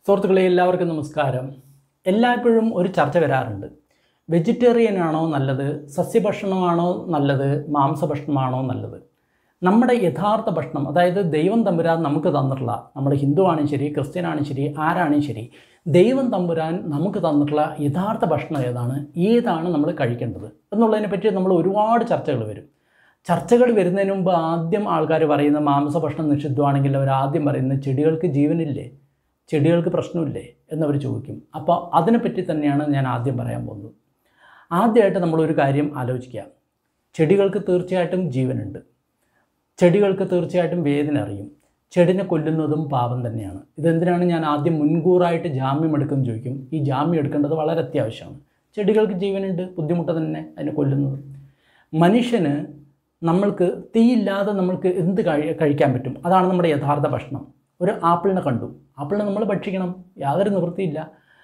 സുഹൃത്തുക്കളെ എല്ലാവർക്കും നമസ്കാരം എല്ലായ്പ്പോഴും ഒരു ചർച്ച വരാറുണ്ട് വെജിറ്റേറിയൻ ആണോ നല്ലത് സസ്യഭക്ഷണമാണോ നല്ലത് മാംസഭക്ഷണമാണോ നല്ലത് നമ്മുടെ യഥാർത്ഥ ഭക്ഷണം അതായത് ദൈവം തമ്പുരാൻ നമുക്ക് തന്നിട്ടുള്ള നമ്മൾ ഹിന്ദു ആണെങ്കിൽ ശരി ക്രിസ്ത്യൻ ആണെങ്കിൽ ശരി ആരാണെങ്കിൽ ശരി ദൈവം തമ്പുരാൻ നമുക്ക് തന്നിട്ടുള്ള യഥാർത്ഥ ഭക്ഷണം ഏതാണ് ഏതാണ് നമ്മൾ കഴിക്കേണ്ടത് എന്നുള്ളതിനെ പറ്റി നമ്മൾ ഒരുപാട് ചർച്ചകൾ വരും ചർച്ചകൾ വരുന്നതിന് മുമ്പ് ആദ്യം ആൾക്കാർ പറയുന്ന മാംസഭക്ഷണം നിഷിദ്ധമാണെങ്കിൽ അവർ ആദ്യം പറയുന്നത് ചെടികൾക്ക് ജീവനില്ലേ ചെടികൾക്ക് പ്രശ്നമില്ലേ എന്നവർ ചോദിക്കും അപ്പോൾ അതിനെപ്പറ്റി തന്നെയാണ് ഞാൻ ആദ്യം പറയാൻ പോകുന്നത് ആദ്യമായിട്ട് നമ്മളൊരു കാര്യം ആലോചിക്കുക ചെടികൾക്ക് തീർച്ചയായിട്ടും ജീവനുണ്ട് ചെടികൾക്ക് തീർച്ചയായിട്ടും വേദന അറിയും ചെടിനെ കൊല്ലുന്നതും പാപം തന്നെയാണ് ഇതെന്തിനാണ് ഞാൻ ആദ്യം മുൻകൂറായിട്ട് ജാമ്യം എടുക്കും ചോദിക്കും ഈ ജാമ്യം എടുക്കേണ്ടത് വളരെ അത്യാവശ്യമാണ് ചെടികൾക്ക് ജീവനുണ്ട് ബുദ്ധിമുട്ട് തന്നെ അതിനെ കൊല്ലുന്നത് മനുഷ്യന് നമ്മൾക്ക് തീയില്ലാതെ നമ്മൾക്ക് എന്ത് കഴി കഴിക്കാൻ പറ്റും അതാണ് നമ്മുടെ യഥാർത്ഥ ഭക്ഷണം ഒരു ആപ്പിളിനെ കണ്ടു ആപ്പിളിനെ നമ്മൾ ഭക്ഷിക്കണം യാതൊരു നിവൃത്തിയില്ല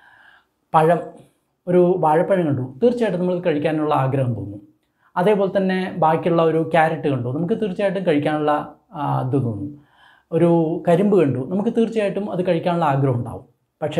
പഴം ഒരു വാഴപ്പഴം കണ്ടു തീർച്ചയായിട്ടും നമുക്ക് കഴിക്കാനുള്ള ആഗ്രഹം തോന്നും അതേപോലെ തന്നെ ബാക്കിയുള്ള ഒരു ക്യാരറ്റ് കണ്ടു നമുക്ക് തീർച്ചയായിട്ടും കഴിക്കാനുള്ള ആ, ഇത് തോന്നും ഒരു കരിമ്പ് കണ്ടു നമുക്ക് തീർച്ചയായിട്ടും അത് കഴിക്കാനുള്ള ആഗ്രഹം ഉണ്ടാവും പക്ഷേ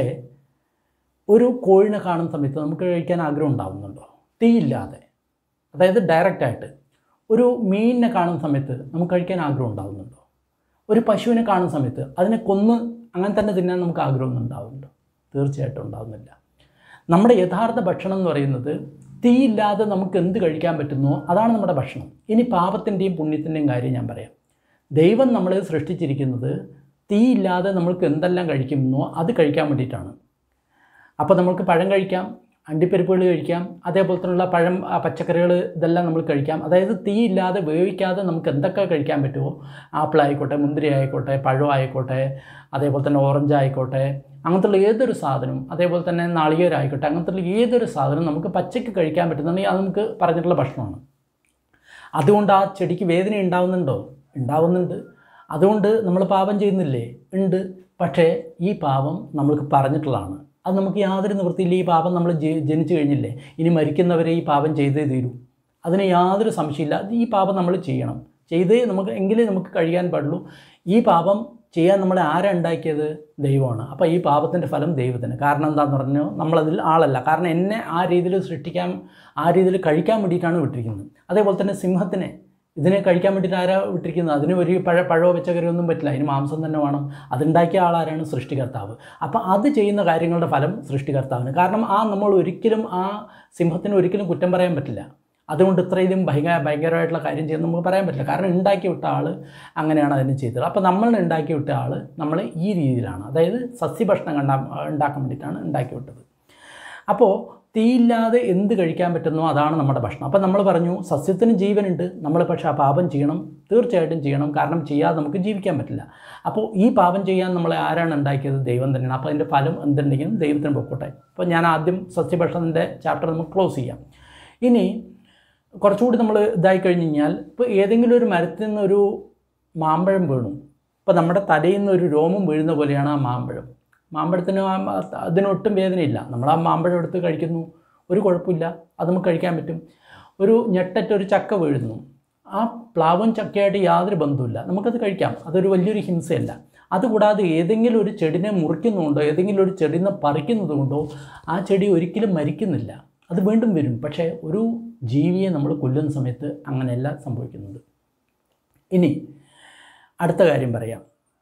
ഒരു കോഴിനെ കാണുന്ന സമയത്ത് നമുക്ക് കഴിക്കാൻ ആഗ്രഹം ഉണ്ടാവുന്നുണ്ടോ തീയില്ലാതെ അതായത് ഡയറക്റ്റായിട്ട് ഒരു മീനിനെ കാണുന്ന സമയത്ത് നമുക്ക് കഴിക്കാൻ ആഗ്രഹം ഉണ്ടാവുന്നുണ്ടോ ഒരു പശുവിനെ കാണുന്ന സമയത്ത് അതിനെ കൊന്ന് അങ്ങനെ തന്നെ തിന്നാൻ നമുക്ക് ആഗ്രഹമൊന്നും ഉണ്ടാവുന്നുണ്ടോ തീർച്ചയായിട്ടും ഉണ്ടാവുന്നില്ല നമ്മുടെ യഥാർത്ഥ ഭക്ഷണം എന്ന് പറയുന്നത് തീയില്ലാതെ നമുക്ക് എന്ത് കഴിക്കാൻ പറ്റുന്നോ അതാണ് നമ്മുടെ ഭക്ഷണം ഇനി പാപത്തിൻ്റെയും പുണ്യത്തിൻ്റെയും കാര്യം ഞാൻ പറയാം ദൈവം നമ്മളെ സൃഷ്ടിച്ചിരിക്കുന്നത് തീയില്ലാതെ നമ്മൾക്ക് എന്തെല്ലാം കഴിക്കുന്നോ അത് കഴിക്കാൻ വേണ്ടിയിട്ടാണ് അപ്പോൾ നമുക്ക് പഴം കഴിക്കാം അണ്ടിപ്പരിപ്പുകൾ കഴിക്കാം അതേപോലെ തന്നെയുള്ള പഴം ആ, പച്ചക്കറികൾ ഇതെല്ലാം നമ്മൾ കഴിക്കാം അതായത് തീയില്ലാതെ വേവിക്കാതെ നമുക്ക് എന്തൊക്കെ കഴിക്കാൻ പറ്റുമോ ആപ്പിൾ ആയിക്കോട്ടെ മുന്തിരി ആയിക്കോട്ടെ പഴം ആയിക്കോട്ടെ അതേപോലെ തന്നെ ഓറഞ്ച് ആയിക്കോട്ടെ അങ്ങനത്തുള്ള ഏതൊരു സാധനവും അതേപോലെ തന്നെ നാളികേരം ആയിക്കോട്ടെ അങ്ങനത്തുള്ള ഏതൊരു സാധനം നമുക്ക് പച്ചയ്ക്ക് കഴിക്കാൻ പറ്റുന്നുണ്ടെങ്കിൽ അത് നമുക്ക് പറഞ്ഞിട്ടുള്ള ഭക്ഷണമാണ് അതുകൊണ്ട് ആ ചെടിക്ക് വേദന ഉണ്ടാവുന്നുണ്ടോ ഉണ്ടാവുന്നുണ്ട് അതുകൊണ്ട് നമ്മൾ പാപം ചെയ്യുന്നില്ലേ ഉണ്ട് പക്ഷേ ഈ പാപം നമ്മൾക്ക് പറഞ്ഞിട്ടുള്ളതാണ് അത് നമുക്ക് യാതൊരു നിവൃത്തിയില്ല ഈ പാപം നമ്മൾ ജ- ജനിച്ചു കഴിഞ്ഞില്ലേ ഇനി മരിക്കുന്നവരെ ഈ പാപം ചെയ്തേ തീരൂ അതിന് യാതൊരു സംശയമില്ല അത് ഈ പാപം നമ്മൾ ചെയ്യണം ചെയ്തേ നമുക്ക് എങ്കിലേ നമുക്ക് കഴിയാൻ പാടുള്ളൂ ഈ പാപം ചെയ്യാൻ നമ്മളെ ആരാ ഉണ്ടാക്കിയത് ദൈവമാണ് അപ്പോൾ ഈ പാപത്തിൻ്റെ ഫലം ദൈവത്തിന് കാരണം എന്താണെന്ന് പറഞ്ഞു നമ്മളതിൽ ആളല്ല കാരണം എന്നെ ആ രീതിയിൽ സൃഷ്ടിക്കാൻ ആ രീതിയിൽ കഴിക്കാൻ വേണ്ടിയിട്ടാണ് വിട്ടിരിക്കുന്നത് അതേപോലെ തന്നെ സിംഹത്തിനെ ഇതിനെ കഴിക്കാൻ വേണ്ടിയിട്ട് ആരാ വിട്ടിരിക്കുന്നത് അതിന് ഒരു പഴ പഴമോ പച്ചക്കറിയോ ഒന്നും പറ്റില്ല അതിന് മാംസം തന്നെ വേണം അതുണ്ടാക്കിയ ആളാരാണ് സൃഷ്ടികർത്താവ് അപ്പോൾ അത് ചെയ്യുന്ന കാര്യങ്ങളുടെ ഫലം സൃഷ്ടികർത്താവിന് കാരണം ആ നമ്മൾ ഒരിക്കലും ആ സിംഹത്തിന് ഒരിക്കലും കുറ്റം പറയാൻ പറ്റില്ല അതുകൊണ്ട് ഇത്രയും ഭയങ്കര ഭയങ്കരമായിട്ടുള്ള കാര്യം ചെയ്യുന്നത് നമുക്ക് പറയാൻ പറ്റില്ല കാരണം ഉണ്ടാക്കി വിട്ട ആൾ അങ്ങനെയാണ് അതിന് ചെയ്തത് അപ്പോൾ നമ്മൾ ഉണ്ടാക്കി വിട്ട ആൾ നമ്മൾ ഈ രീതിയിലാണ് അതായത് സസ്യഭക്ഷണം കണ്ടാ ഉണ്ടാക്കാൻ വേണ്ടിയിട്ടാണ് ഉണ്ടാക്കി വിട്ടത് അപ്പോൾ തീയില്ലാതെ എന്ത് കഴിക്കാൻ പറ്റുന്നോ അതാണ് നമ്മുടെ ഭക്ഷണം അപ്പോൾ നമ്മൾ പറഞ്ഞു സസ്യത്തിന് ജീവനുണ്ട് നമ്മൾ പക്ഷേ ആ പാപം ചെയ്യണം തീർച്ചയായിട്ടും ചെയ്യണം കാരണം ചെയ്യാതെ നമുക്ക് ജീവിക്കാൻ പറ്റില്ല അപ്പോൾ ഈ പാപം ചെയ്യാൻ നമ്മളെ ആരാണ് ഉണ്ടാക്കിയത് ദൈവം തന്നെയാണ് അപ്പോൾ അതിൻ്റെ ഫലം എന്തുണ്ടെങ്കിലും ദൈവത്തിന് പൊക്കോട്ടെ അപ്പോൾ ഞാൻ ആദ്യം സസ്യഭക്ഷണത്തിൻ്റെ ചാപ്റ്റർ നമുക്ക് ക്ലോസ് ചെയ്യാം ഇനി കുറച്ചുകൂടി നമ്മൾ ഇതായി കഴിഞ്ഞ് കഴിഞ്ഞാൽ ഇപ്പോൾ ഏതെങ്കിലും ഒരു മരത്തിൽ നിന്നൊരു മാമ്പഴം വീണു ഇപ്പോൾ നമ്മുടെ തലയിൽ നിന്ന് ഒരു രോമം വീഴുന്ന പോലെയാണ് ആ മാമ്പഴം മാമ്പഴത്തിന് ആ- അതിനൊട്ടും വേദനയില്ല നമ്മൾ ആ മാമ്പഴം എടുത്ത് കഴിക്കുന്നു ഒരു കുഴപ്പമില്ല അത് നമുക്ക് കഴിക്കാൻ പറ്റും ഒരു ഞെട്ടറ്റ് ഒരു ചക്ക വീഴുന്നു ആ പ്ലാവും ചക്കയായിട്ട് യാതൊരു ബന്ധവുമില്ല നമുക്കത് കഴിക്കാം അതൊരു വലിയൊരു ഹിംസയല്ല അതുകൂടാതെ ഏതെങ്കിലും ഒരു ചെടിനെ മുറിക്കുന്നുകൊണ്ടോ ഏതെങ്കിലും ഒരു ചെടിനെ പറിക്കുന്നത് കൊണ്ടോ ആ ചെടി ഒരിക്കലും മരിക്കുന്നില്ല അത് വീണ്ടും വരും പക്ഷേ ഒരു ജീവിയെ നമ്മൾ കൊല്ലുന്ന സമയത്ത് അങ്ങനെയല്ല സംഭവിക്കുന്നത് ഇനി അടുത്ത കാര്യം പറയാം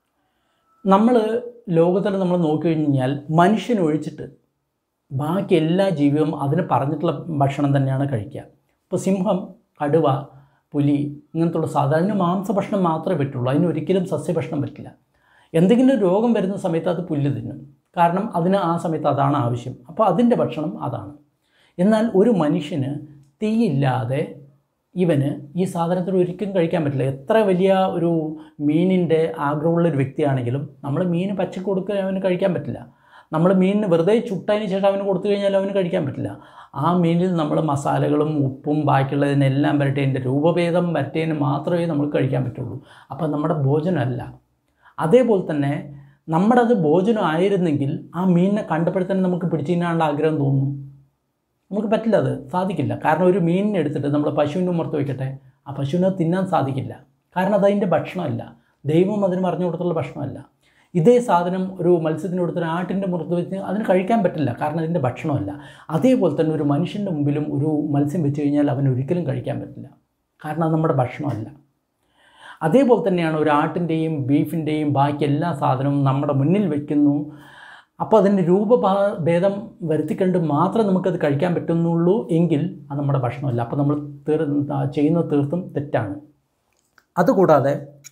നമ്മൾ ലോകത്തിൽ നമ്മൾ നോക്കിക്കഴിഞ്ഞാൽ മനുഷ്യൻ ഒഴിച്ചിട്ട് ബാക്കി എല്ലാ ജീവിയും അതിന് പറഞ്ഞിട്ടുള്ള ഭക്ഷണം തന്നെയാണ് കഴിക്കുക ഇപ്പോൾ സിംഹം കടുവ പുലി ഇങ്ങനത്തുള്ള സാധനം അതിന് മാംസഭക്ഷണം മാത്രമേ പറ്റുള്ളൂ അതിന് ഒരിക്കലും സസ്യഭക്ഷണം പറ്റില്ല എന്തെങ്കിലും രോഗം വരുന്ന സമയത്ത് അത് പുല്ല് തിന്നും കാരണം അതിന് ആ സമയത്ത് അതാണ് ആവശ്യം അപ്പോൾ അതിൻ്റെ ഭക്ഷണം അതാണ് എന്നാൽ ഒരു മനുഷ്യന് തീയില്ലാതെ ഇവന് ഈ സാധനത്തിന് ഒരിക്കലും കഴിക്കാൻ പറ്റില്ല എത്ര വലിയ ഒരു മീനിൻ്റെ ആഗ്രഹമുള്ള ഒരു വ്യക്തിയാണെങ്കിലും നമ്മൾ മീൻ പച്ചക്ക് കൊടുക്കുക അവന് കഴിക്കാൻ പറ്റില്ല നമ്മൾ മീനിന് വെറുതെ ചുട്ടതിന് ശേഷം അവന് കൊടുത്തു കഴിഞ്ഞാൽ അവന് കഴിക്കാൻ പറ്റില്ല ആ മീനിൽ നമ്മൾ മസാലകളും ഉപ്പും ബാക്കിയുള്ളതിനെല്ലാം വരട്ടെ അതിൻ്റെ രൂപഭേദം വരട്ടേന് മാത്രമേ നമുക്ക് കഴിക്കാൻ പറ്റുള്ളൂ അപ്പോൾ നമ്മുടെ ഭോജനമല്ല അതേപോലെ തന്നെ നമ്മുടെ അത് ഭോജനം ആയിരുന്നെങ്കിൽ ആ മീനിനെ കണ്ടപ്പോഴത്തന്നെ നമുക്ക് പിടിച്ചു തിന്നാനുള്ള ആഗ്രഹം തോന്നുന്നു നമുക്ക് പറ്റില്ല അത് സാധിക്കില്ല കാരണം ഒരു മീനിനെ എടുത്തിട്ട് നമ്മൾ പശുവിൻ്റെ ഉമ്മർത്ത് വയ്ക്കട്ടെ ആ പശുവിനെ തിന്നാൻ സാധിക്കില്ല കാരണം അത് അതിൻ്റെ ഭക്ഷണമല്ല ദൈവം അതിന് പറഞ്ഞു കൊടുത്തുള്ള ഭക്ഷണമല്ല ഇതേ സാധനം ഒരു മത്സ്യത്തിന് കൊടുത്തൊരു ആട്ടിൻ്റെ മുറത്ത് വെച്ച് അതിന് കഴിക്കാൻ പറ്റില്ല കാരണം അതിൻ്റെ ഭക്ഷണമല്ല അതേപോലെ തന്നെ ഒരു മനുഷ്യൻ്റെ മുമ്പിലും ഒരു മത്സ്യം വെച്ച് കഴിഞ്ഞാൽ അവന് ഒരിക്കലും കഴിക്കാൻ പറ്റില്ല കാരണം അത് നമ്മുടെ ഭക്ഷണമല്ല അതേപോലെ തന്നെയാണ് ഒരു ആട്ടിൻ്റെയും ബീഫിൻ്റെയും ബാക്കി എല്ലാ സാധനവും നമ്മുടെ മുന്നിൽ വയ്ക്കുന്നു അപ്പോൾ അതിൻ്റെ രൂപഭാ- ഭേദം വരുത്തിക്കണ്ട് മാത്രം നമുക്കത് കഴിക്കാൻ പറ്റുന്നുള്ളൂ എങ്കിൽ അത് നമ്മുടെ ഭക്ഷണമല്ല അപ്പോൾ നമ്മൾ തീർ ചെയ്യുന്നത് തീർത്തും തെറ്റാണ് അതുകൂടാതെ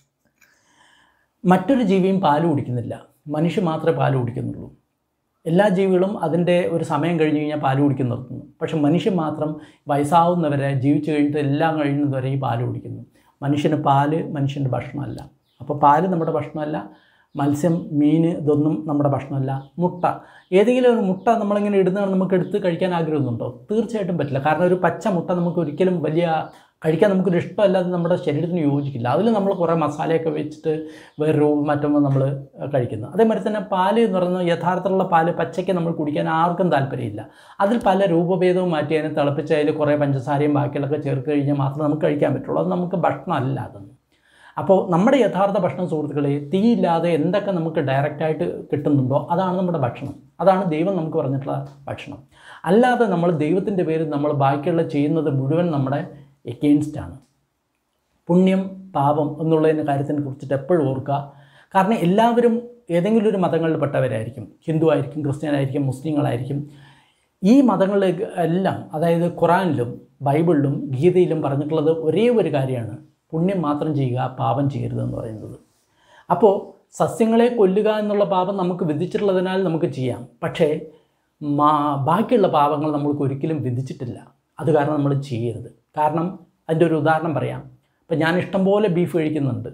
മറ്റൊരു ജീവിയും പാല് കുടിക്കുന്നില്ല മനുഷ്യൻ മാത്രമേ പാല് കുടിക്കുന്നുള്ളൂ എല്ലാ ജീവികളും അതിൻ്റെ ഒരു സമയം കഴിഞ്ഞ് കഴിഞ്ഞാൽ പാല് കുടിക്കാൻ നിർത്തുന്നു പക്ഷെ മനുഷ്യൻ മാത്രം വയസ്സാവുന്നവരെ ജീവിച്ചു കഴിഞ്ഞിട്ട് എല്ലാം കഴിയുന്നതുവരെ ഈ പാല് കുടിക്കുന്നു മനുഷ്യന് പാല് മനുഷ്യൻ്റെ ഭക്ഷണമല്ല അപ്പോൾ പാല് നമ്മുടെ ഭക്ഷണമല്ല മത്സ്യം മീൻ ഇതൊന്നും നമ്മുടെ ഭക്ഷണമല്ല മുട്ട ഏതെങ്കിലും ഒരു മുട്ട നമ്മളിങ്ങനെ ഇടുന്ന നമുക്ക് എടുത്ത് കഴിക്കാൻ ആഗ്രഹമൊന്നുണ്ടോ തീർച്ചയായിട്ടും പറ്റില്ല കാരണം ഒരു പച്ച മുട്ട നമുക്ക് ഒരിക്കലും വലിയ കഴിക്കാൻ നമുക്കൊരു ഇഷ്ടമല്ലാതെ നമ്മുടെ ശരീരത്തിന് യോജിക്കില്ല അതിൽ നമ്മൾ കുറേ മസാലയൊക്കെ വെച്ചിട്ട് വേറെ രൂപം മാറ്റുമ്പോൾ നമ്മൾ കഴിക്കുന്നു അതേമാതിരി തന്നെ പാല് എന്ന് പറയുന്നത് യഥാർത്ഥത്തിലുള്ള പാല് പച്ചയ്ക്ക് നമ്മൾ കുടിക്കാൻ ആർക്കും താല്പര്യമില്ല അതിൽ പല രൂപഭേദവും മാറ്റി അതിനെ തിളപ്പിച്ച് അതിൽ കുറേ പഞ്ചസാരയും ബാക്കിയുള്ളതൊക്കെ ചേർത്ത് കഴിഞ്ഞാൽ മാത്രമേ നമുക്ക് കഴിക്കാൻ പറ്റുള്ളൂ അത് നമുക്ക് ഭക്ഷണമല്ല അതൊന്നും അപ്പോൾ നമ്മുടെ യഥാർത്ഥ ഭക്ഷണം സുഹൃത്തുക്കളെ തീയില്ലാതെ എന്തൊക്കെ നമുക്ക് ഡയറക്റ്റായിട്ട് കിട്ടുന്നുണ്ടോ അതാണ് നമ്മുടെ ഭക്ഷണം അതാണ് ദൈവം നമുക്ക് പറഞ്ഞിട്ടുള്ള ഭക്ഷണം അല്ലാതെ നമ്മൾ ദൈവത്തിൻ്റെ പേരിൽ നമ്മൾ ബാക്കിയുള്ള ചെയ്യുന്നത് മുഴുവൻ നമ്മുടെ എഗെയിൻസ്റ്റ് ആണ് പുണ്യം പാപം എന്നുള്ളതിൻ്റെ കാര്യത്തിനെ കുറിച്ചിട്ട് എപ്പോഴും ഓർക്കുക കാരണം എല്ലാവരും ഏതെങ്കിലും ഒരു മതങ്ങളിൽപ്പെട്ടവരായിരിക്കും ഹിന്ദു ആയിരിക്കും ക്രിസ്ത്യനായിരിക്കും മുസ്ലിങ്ങളായിരിക്കും ഈ മതങ്ങളിൽ എല്ലാം അതായത് ഖുറാനിലും ബൈബിളിലും ഗീതയിലും പറഞ്ഞിട്ടുള്ളത് ഒരേ ഒരു കാര്യമാണ് പുണ്യം മാത്രം ചെയ്യുക പാപം ചെയ്യരുത് എന്ന് പറയുന്നത് അപ്പോൾ സസ്യങ്ങളെ കൊല്ലുക എന്നുള്ള പാപം നമുക്ക് വിധിച്ചിട്ടുള്ളതിനാൽ നമുക്ക് ചെയ്യാം പക്ഷേ മാ ബാക്കിയുള്ള പാപങ്ങൾ നമ്മൾക്ക് ഒരിക്കലും വിധിച്ചിട്ടില്ല അത് കാരണം നമ്മൾ ചെയ്യരുത് കാരണം അതിൻ്റെ ഒരു ഉദാഹരണം പറയാം ഇപ്പം ഞാൻ ഇഷ്ടംപോലെ ബീഫ് കഴിക്കുന്നുണ്ട്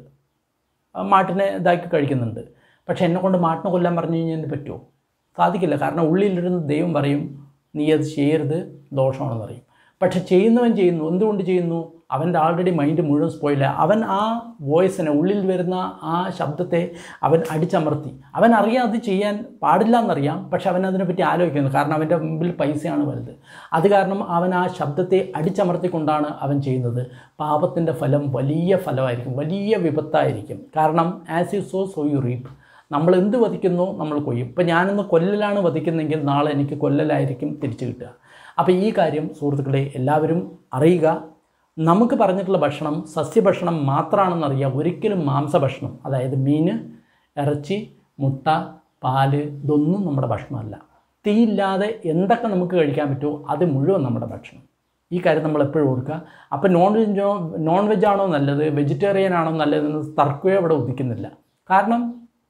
ആ മാട്ടിനെ ഇതാക്കി കഴിക്കുന്നുണ്ട് പക്ഷേ എന്നെ കൊണ്ട് മാട്ടിനെ കൊല്ലാൻ പറഞ്ഞു കഴിഞ്ഞാൽ പറ്റുമോ സാധിക്കില്ല കാരണം ഉള്ളിലിരുന്ന് ദൈവം പറയും നീ അത് ചെയ്യരുത് ദോഷമാണെന്ന് പറയും പക്ഷെ ചെയ്യുന്നവൻ ചെയ്യുന്നു എന്തുകൊണ്ട് ചെയ്യുന്നു അവൻ്റെ ആൾറെഡി മൈൻഡ് മുഴുവൻ സ്പോയില്ല അവൻ ആ വോയിസിനെ ഉള്ളിൽ വരുന്ന ആ ശബ്ദത്തെ അവൻ അടിച്ചമർത്തി അവൻ അറിയാം അത് ചെയ്യാൻ പാടില്ല എന്നറിയാം പക്ഷെ അവൻ അതിനെപ്പറ്റി ആലോചിക്കുന്നു കാരണം അവൻ്റെ മുമ്പിൽ പൈസയാണ് വലുത് അത് കാരണം അവൻ ആ ശബ്ദത്തെ അടിച്ചമർത്തിക്കൊണ്ടാണ് അവൻ ചെയ്യുന്നത് പാപത്തിൻ്റെ ഫലം വലിയ ഫലമായിരിക്കും വലിയ വിപത്തായിരിക്കും കാരണം as you sow so you reap നമ്മൾ എന്ത് വധിക്കുന്നു നമ്മൾ കൊയ്യും ഇപ്പം ഞാനിന്ന് കൊല്ലലാണ് വധിക്കുന്നെങ്കിൽ നാളെ എനിക്ക് കൊല്ലലായിരിക്കും തിരിച്ചു കിട്ടുക അപ്പോൾ ഈ കാര്യം സുഹൃത്തുക്കളെ എല്ലാവരും അറിയുക നമുക്ക് പറഞ്ഞിട്ടുള്ള ഭക്ഷണം സസ്യഭക്ഷണം മാത്രമാണെന്നറിയാം ഒരിക്കലും മാംസഭക്ഷണം അതായത് മീൻ ഇറച്ചി മുട്ട പാല് ഇതൊന്നും നമ്മുടെ ഭക്ഷണമല്ല തീയില്ലാതെ എന്തൊക്കെ നമുക്ക് കഴിക്കാൻ പറ്റുമോ അത് മുഴുവൻ നമ്മുടെ ഭക്ഷണം ഈ കാര്യം നമ്മൾ എപ്പോഴും ഓർക്കുക അപ്പോൾ നോൺ വെജോ നോൺ വെജ് ആണോ നല്ലത് വെജിറ്റേറിയൻ ആണോ നല്ലതെന്ന് തർക്കമേ അവിടെ ഉദിക്കുന്നില്ല കാരണം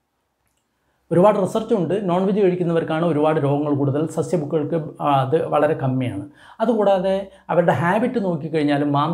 ഒരുപാട് റിസർച്ച് ഉണ്ട് നോൺ വെജ് കഴിക്കുന്നവർക്കാണ് ഒരുപാട് രോഗങ്ങൾ കൂടുതൽ സസ്യബുക്കുകൾക്ക് ആ, അത് വളരെ കമ്മിയാണ് അതുകൂടാതെ അവരുടെ ഹാബിറ്റ് നോക്കിക്കഴിഞ്ഞാൽ മാംസ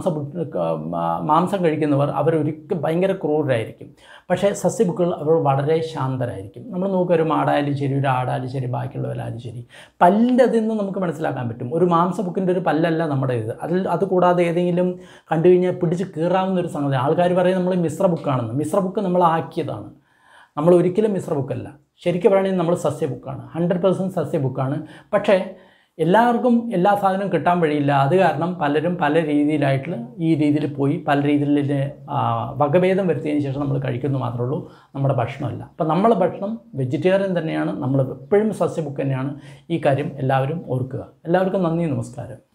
മാംസം കഴിക്കുന്നവർ അവരൊരിക്കലും ഭയങ്കര ക്രൂരരായിരിക്കും പക്ഷേ സസ്യബുക്കുകൾ അവർ വളരെ ശാന്തരായിരിക്കും നമ്മൾ നോക്കുക ഒരു മാടായാലും ശരി ഒരു ആടായാലും ശരി ബാക്കിയുള്ളവരായാലും ശരി പല്ലിൻ്റെ അതിൽ നിന്ന് നമുക്ക് മനസ്സിലാക്കാൻ പറ്റും ഒരു മാംസബുക്കിൻ്റെ ഒരു പല്ലല്ല നമ്മുടെ ഇത് അതിൽ അതുകൂടാതെ ഏതെങ്കിലും കണ്ടു കഴിഞ്ഞാൽ പിടിച്ച് കീറാവുന്ന ഒരു സംഗതി ആൾക്കാർ പറയും നമ്മൾ മിശ്ര ബുക്കാണെന്ന് മിശ്ര ബുക്ക് നമ്മൾ ആക്കിയതാണ് നമ്മൾ ഒരിക്കലും മിശ്ര ബുക്കല്ല ശരിക്കും പറയുകയാണെങ്കിൽ നമ്മൾ സസ്യ ബുക്കാണ് ഹൺഡ്രഡ് പെർസെൻറ്റ് സസ്യ ബുക്കാണ് പക്ഷേ എല്ലാവർക്കും എല്ലാ സാധനവും കിട്ടാൻ വഴിയില്ല അത് കാരണം പലരും പല രീതിയിലായിട്ട് ഈ രീതിയിൽ പോയി പല രീതിയിൽ ആ, വകഭേദം വരുത്തിയതിന് ശേഷം നമ്മൾ കഴിക്കുന്നു മാത്രമേ ഉള്ളൂ നമ്മുടെ ഭക്ഷണമല്ല അപ്പം നമ്മളെ ഭക്ഷണം വെജിറ്റേറിയൻ തന്നെയാണ് നമ്മൾ എപ്പോഴും സസ്യ ബുക്ക് തന്നെയാണ് ഈ കാര്യം എല്ലാവരും ഓർക്കുക എല്ലാവർക്കും നന്ദി നമസ്കാരം